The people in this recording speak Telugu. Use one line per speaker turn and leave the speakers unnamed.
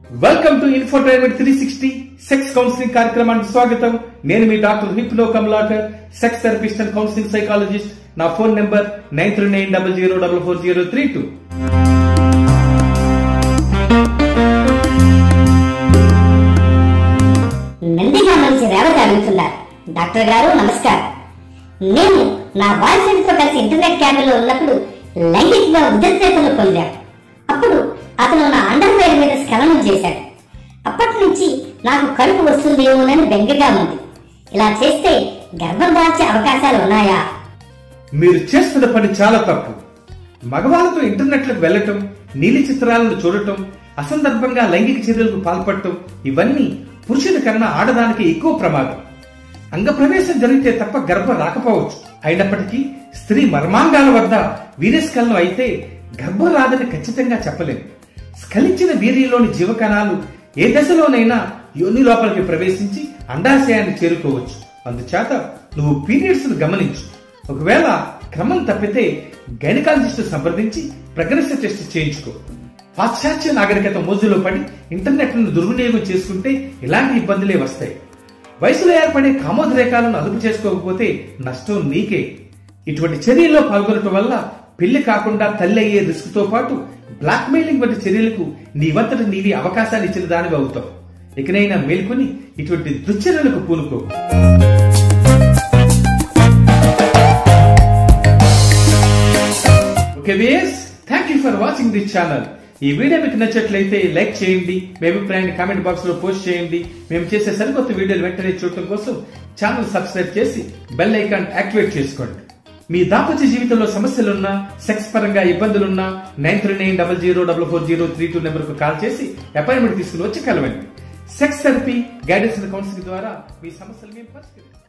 welcome to infotainment three sixty sex counselling కార్యక్రమానికి స్వాగతం నేను మీ doctor hypno Kamalakar sex therapist and counselling psychologist నా phone number nine three nine double zero double four zero three two
నందిగా నుంచి రేవతి అడుగుతున్నారు డాక్టర్ గారు నమస్కారం నేను నా బాయ్ ఫ్రెండ్ తో కలిసి ఇంటర్నెట్ క్యాఫేలో ఉన్నప్పుడు లైంగికంగా ఉద్రిక్తతను పొందాను అప్పుడు అతను నా అండర్ వేర్ మీద స్ఖలనం చేశాడు అప్పటి నుంచి నాకు కడుపు వస్తుందేమోనని బెంగగా ఉంది ఇలా చేస్తే గర్భం దాల్చే అవకాశాలు ఉన్నాయా
మీరు చేస్తున్న పని చాలా తప్పు మగవాళ్ళతో ఇంటర్నెట్లకు వెళ్ళటం నీలి చిత్రాలను చూడటం అసందర్భంగా లైంగిక చర్యలకు పాల్పడటం ఇవన్నీ పురుషుల కన్నా ఆడదానికి ఎక్కువ ప్రమాదం అంగప్రవేశం జరిగితే తప్ప గర్భం రాకపోవచ్చు అయినప్పటికీ స్త్రీ మర్మాంగాల వద్ద వీర్యస్ఖలనం అయితే గర్భం రాదని ఖచ్చితంగా చెప్పలేం స్ఖలించిన వీర్యంలోని జీవకణాలు ఏ దశలోనైనా యోని లోపలికి ప్రవేశించి అండాశయాన్ని చేరుకోవచ్చు అందుచేత నువ్వు పీరియడ్స్ ను గమనించు ఒకవేళ క్రమం తప్పితే గైనకాలజిస్ట్ సంప్రదించి ప్రెగ్నెన్సీ టెస్ట్ చేయించుకో పాశ్చాత్య నాగరికత మోజులో పడి ఇంటర్నెట్ ను దుర్వినియోగం చేసుకుంటే ఇలాంటి ఇబ్బందులే వస్తాయి వయసులో ఏర్పడే కామోద్రేకాలను అదుపు చేసుకోకపోతే నష్టం నీకే ఇటువంటి చర్యల్లో పాల్గొనటం వల్ల పెళ్లి కాకుండా తల్లి అయ్యే రిస్క్ తో పాటు బ్లాక్ మెయిలింగ్ వంటి చర్యలకు నీ వంతట నీవి అవకాశాలు ఇచ్చిన దానివి అవుతావు ఇకనైనా మేల్కొని ఇటువంటి దుశ్చర్యలకు పూనుకో ఓకే వేస్ thank you for watching this channel ఈ వీడియో మీకు నచ్చట్లయితే లైక్ చేయండి మీ అభిప్రాయాన్ని కామెంట్ బాక్స్ లో పోస్ట్ చేయండి మేము చేసే సరికొత్త వీడియోలు వెంటనే చూడటం కోసం ఛానల్ సబ్స్క్రైబ్ చేసి బెల్ ఐకాన్ యాక్టివేట్ చేసుకోండి మీ దాంపత్య జీవితంలో సమస్యలున్నా సెక్స్ పరంగా ఇబ్బందులున్నా nine three nine double zero double four zero three two number కు కాల్ చేసి అపాయింట్మెంట్ తీసుకుని వచ్చి కలవండి sex therapy guidance and counselling ద్వారా మీ సమస్యలు మేము పరిష్కరిస్తాం